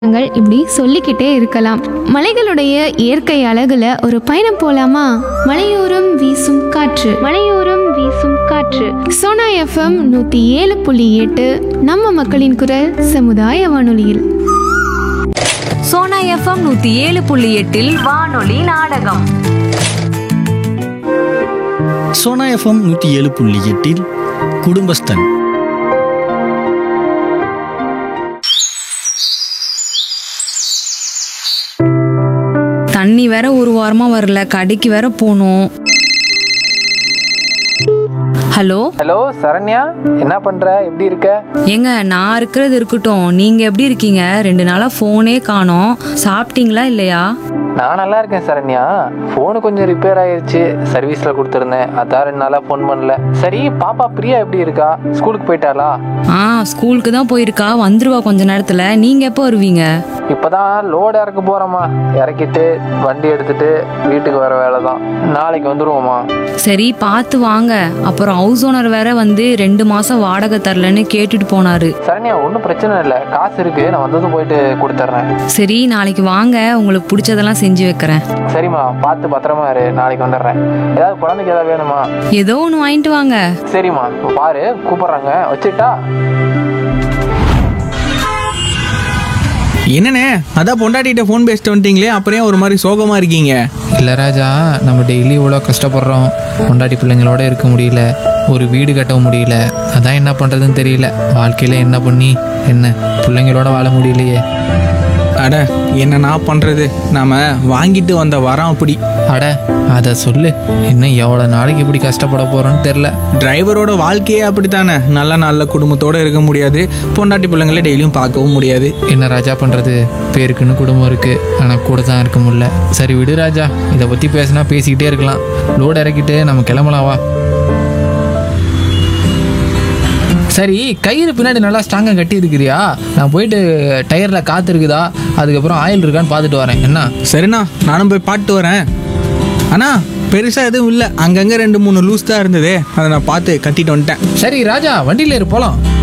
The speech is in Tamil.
நாங்கள் இப்படி சொல்லிக்கிட்டே இருக்கலாம் மலைகளுடைய இயற்கை அழகுல ஒரு பயணம் போலாமா மலையோரம் வீசும் காற்று மலையோரம் வீசும் காற்று சோனா எஃப்எம் நூத்தி ஏழு புள்ளி எட்டு நம்ம மக்களின் குரல் சமுதாய வானொலியில் சோனா எஃப்எம் நூத்தி ஏழு புள்ளி எட்டில் வானொலி நாடகம் சோனா எஃப்எம் நூற்றி ஏழு புள்ளி எட்டில் குடும்பஸ்தன் தண்ணி வேற ஒரு வாரமா வரல கடைக்கு வேற போகணும் ஹலோ ஹலோ சரண்யா என்ன பண்ற எப்படி இருக்க ஏங்க நான் இருக்கிறது இருக்கட்டும் நீங்க எப்படி இருக்கீங்க ரெண்டு நாளா ஃபோனே காணோம் சாப்பிட்டீங்களா இல்லையா நான் நல்லா இருக்கேன் சரண்யா ஃபோனு கொஞ்சம் ரிப்பேர் ஆயிருச்சு சர்வீஸ்ல கொடுத்துருந்தேன் அதான் ரெண்டு நாளா ஃபோன் பண்ணல சரி பாப்பா பிரியா எப்படி இருக்கா ஸ்கூலுக்கு போயிட்டாளா ஆ ஸ்கூலுக்கு தான் போயிருக்கா வந்துருவா கொஞ்ச நேரத்துல நீங்க எப்போ வருவீங்க இப்பதான் லோடு இறக்க போறோமா இறக்கிட்டு வண்டி எடுத்துட்டு வீட்டுக்கு வர வேலை தான் நாளைக்கு வந்துருவோமா சரி பார்த்து வாங்க அப்புறம் ஹவுஸ் ஓனர் வேற வந்து ரெண்டு மாசம் வாடகை தரலன்னு கேட்டுட்டு போனாரு சரண்யா ஒன்றும் பிரச்சனை இல்லை காசு இருக்கு நான் வந்ததும் போயிட்டு கொடுத்துட்றேன் சரி நாளைக்கு வாங்க உங்களுக்கு பிடிச்சதெல்லாம் செஞ்சு வைக்கிறேன் சரிம்மா பார்த்து பத்திரமா இரு நாளைக்கு வந்துடுறேன் ஏதாவது குழந்தைக்கு ஏதாவது வேணுமா ஏதோ ஒன்று வாங்கிட்டு வாங்க சரிம்மா பாரு கூப்பிடுறாங்க வச்சுட்டா என்னண்ணே அதான் பொண்டாட்டிகிட்ட ஃபோன் பேசிட்டு வந்துட்டீங்களே அப்புறம் ஏன் ஒரு மாதிரி சோகமாக இருக்கீங்க இல்லை ராஜா நம்ம டெய்லி இவ்வளோ கஷ்டப்படுறோம் பொண்டாட்டி பிள்ளைங்களோட இருக்க முடியல ஒரு வீடு கட்டவும் முடியல அதான் என்ன பண்ணுறதுன்னு தெரியல வாழ்க்கையில் என்ன பண்ணி என்ன பிள்ளைங்களோட வாழ முடியலையே அட என்ன நான் பண்ணுறது நாம வாங்கிட்டு வந்த வரோம் அப்படி அட அதை சொல்லு இன்னும் எவ்வளோ நாளைக்கு இப்படி கஷ்டப்பட போகிறோன்னு தெரில டிரைவரோட வாழ்க்கையே அப்படித்தானே நல்ல நல்ல குடும்பத்தோடு இருக்க முடியாது பொண்டாட்டி பிள்ளைங்களை டெய்லியும் பார்க்கவும் முடியாது என்ன ராஜா பண்ணுறது பேருக்குன்னு குடும்பம் இருக்குது ஆனால் கூட தான் இருக்க முடியல சரி விடு ராஜா இதை பற்றி பேசினா பேசிக்கிட்டே இருக்கலாம் லோடு இறக்கிட்டு நம்ம கிளம்பலாம் வா சரி கயிறு பின்னாடி நல்லா ஸ்ட்ராங்காக கட்டி இருக்கிறியா நான் போயிட்டு டயரில் காற்று இருக்குதா அதுக்கப்புறம் ஆயில் இருக்கான்னு பார்த்துட்டு வரேன் என்ன சரிண்ணா நானும் போய் பாட்டு வரேன் அண்ணா பெருசாக எதுவும் இல்லை அங்கங்கே ரெண்டு மூணு லூஸ் தான் இருந்ததே அதை நான் பார்த்து கட்டிட்டு வந்துட்டேன் சரி ராஜா வண்டியில் ஏறு போகலாம்